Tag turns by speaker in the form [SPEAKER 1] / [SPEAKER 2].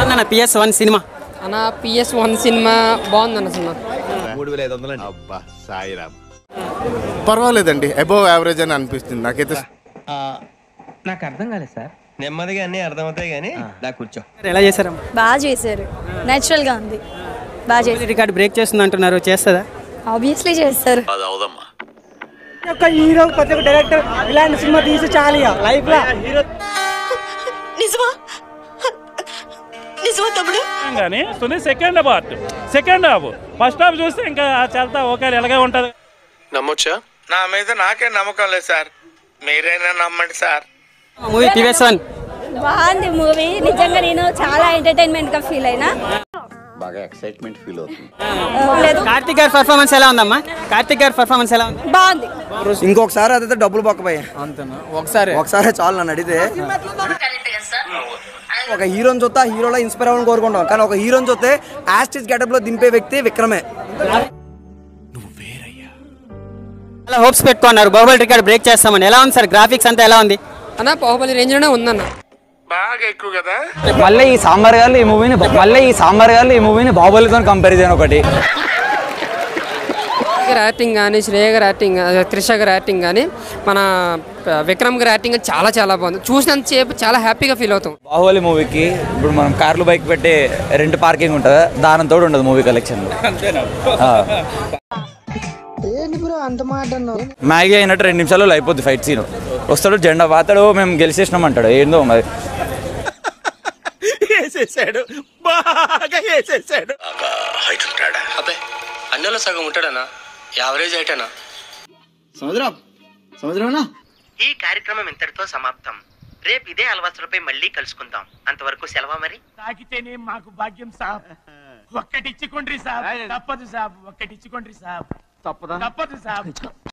[SPEAKER 1] ఉందన్న PS one cinema
[SPEAKER 2] అన్న PS one cinema బాగుందన్న సినిమా
[SPEAKER 3] మూడు వేల ఐదు వందలు అబ్బా సాయిరామ్
[SPEAKER 4] పర్వాలేదండి అబోవ్ యావరేజ్ అని అనిపిస్తుంది నాకైతే
[SPEAKER 5] నాకు అర్థం కాలేదు సార్ నెమ్మదిగా అన్ని అర్థమవుతాయి కానీ దా కూర్చో
[SPEAKER 1] ఎలా చేశారమ్మా
[SPEAKER 6] బాగా చేశారు నేచురల్గా ఉంది బాగా చేశారు
[SPEAKER 1] రికార్డ్ బ్రేక్ చేస్తుంది అంటున్నారు చేస్తుందా
[SPEAKER 6] ఆబ్వియస్లీ చేస్తారు
[SPEAKER 1] ఒక హీరో ప్రతి ఒక్క డైరెక్టర్ ఇలాంటి సినిమా తీసి చాలు లైఫ్ లో
[SPEAKER 6] నిజమా నిజమా తమ్ముడు
[SPEAKER 7] కానీ వస్తుంది second part second half first half చూస్తే ఇంకా చాలా ఓకే ఎలాగే ఉంటుంది
[SPEAKER 8] నమ్మొచ్చా
[SPEAKER 4] నా మీద నాకే నమ్మకం లేదు సార్ మీరైనా నమ్మండి సార్
[SPEAKER 1] మూవీ పిఎస్ వన్
[SPEAKER 6] బాగుంది మూవీ నిజంగా నేను చాలా ఎంటర్టైన్మెంట్ గా ఫీల్ అయినా
[SPEAKER 3] బాగా ఎక్సైట్మెంట్ ఫీల్ అవుతుంది
[SPEAKER 6] లేదు
[SPEAKER 1] కార్తిక్ గారి పర్ఫార్మెన్స్ ఎలా ఉందమ్మా కార్తిక్ గారి పర్ఫార్మెన్స్ ఎలా ఉంది
[SPEAKER 6] బాగుంది
[SPEAKER 5] ఇంకొకసారి అదైతే డబ్బులు పక్కపోయి ఒకసారి ఒకసారి చాలు నన్ను అడిగితే ఒక హీరోని చూస్తే ఆ హీరోలో ఇన్స్పైర్ అవ్వాలని కోరుకుంటాం కానీ ఒక హీరోని చూస్తే యాస్టిస్ గెటప్ లో దింపే వ్యక్తి విక్రమే
[SPEAKER 1] చాలా హోప్స్ పెట్టుకున్నారు బాహుబలి రికార్డ్ బ్రేక్ చేస్తామని ఎలా ఉంది సార్ గ్రాఫిక్స్ అంతా ఎలా ఉంది
[SPEAKER 2] అన్న బాహుబలి రేంజ్లోనే ఉందన్న
[SPEAKER 4] బాగా ఎక్కువ కదా
[SPEAKER 5] మళ్ళీ ఈ సాంబార్ గారు ఈ మూవీని మళ్ళీ ఈ సాంబార్ గారు ఈ మూవీని బాహుబలితో కంపారిజన్ ఒకటి
[SPEAKER 2] గారి యాక్టింగ్ కానీ శ్రేయ గారి యాక్టింగ్ అదే త్రిష గారి యాక్టింగ్ కానీ మన ప- విక్రమ్ గారి యాక్టింగ్ కానీ చాలా చాలా బాగుంది చూసినంతసేపు చాలా హ్యాపీగా ఫీల్ అవుతాం
[SPEAKER 5] బాహుబలి మూవీకి ఇప్పుడు మనం కార్లు బైక్ పెట్టి రెంట్ పార్కింగ్ ఉంటుంది దానంతో ఉండదు మూవీ కలెక్షన్ మ్యాగీ అయినట్టు రెండు నిమిషాల్లో అయిపోద్ది ఫైట్ సీన్ వస్తాడు జెండా వాతాడు మేము గెలిచేసినాం అంటాడు ఏందో మరి
[SPEAKER 4] వేసేసాడు బాగా వేసేసాడు
[SPEAKER 8] అబ్బాయి అన్నలో సగం ఉంటాడనా యావరేజ్ అయిటనా
[SPEAKER 5] సముద్రం సముద్రం
[SPEAKER 9] ఈ కార్యక్రమం ఇంతటితో సమాప్తం రేపు ఇదే అలవాసులపై మళ్ళీ కలుసుకుందాం అంతవరకు సెలవా మరి
[SPEAKER 7] తాకితేనే మాకు భాగ్యం సాబ్ ఒక్కటిచ్చుకోండి సాబ్ తప్పదు సాబ్ ఒక్కటిచ్చుకోండి సాబ్ తప్పదు తప్పదు సాబ్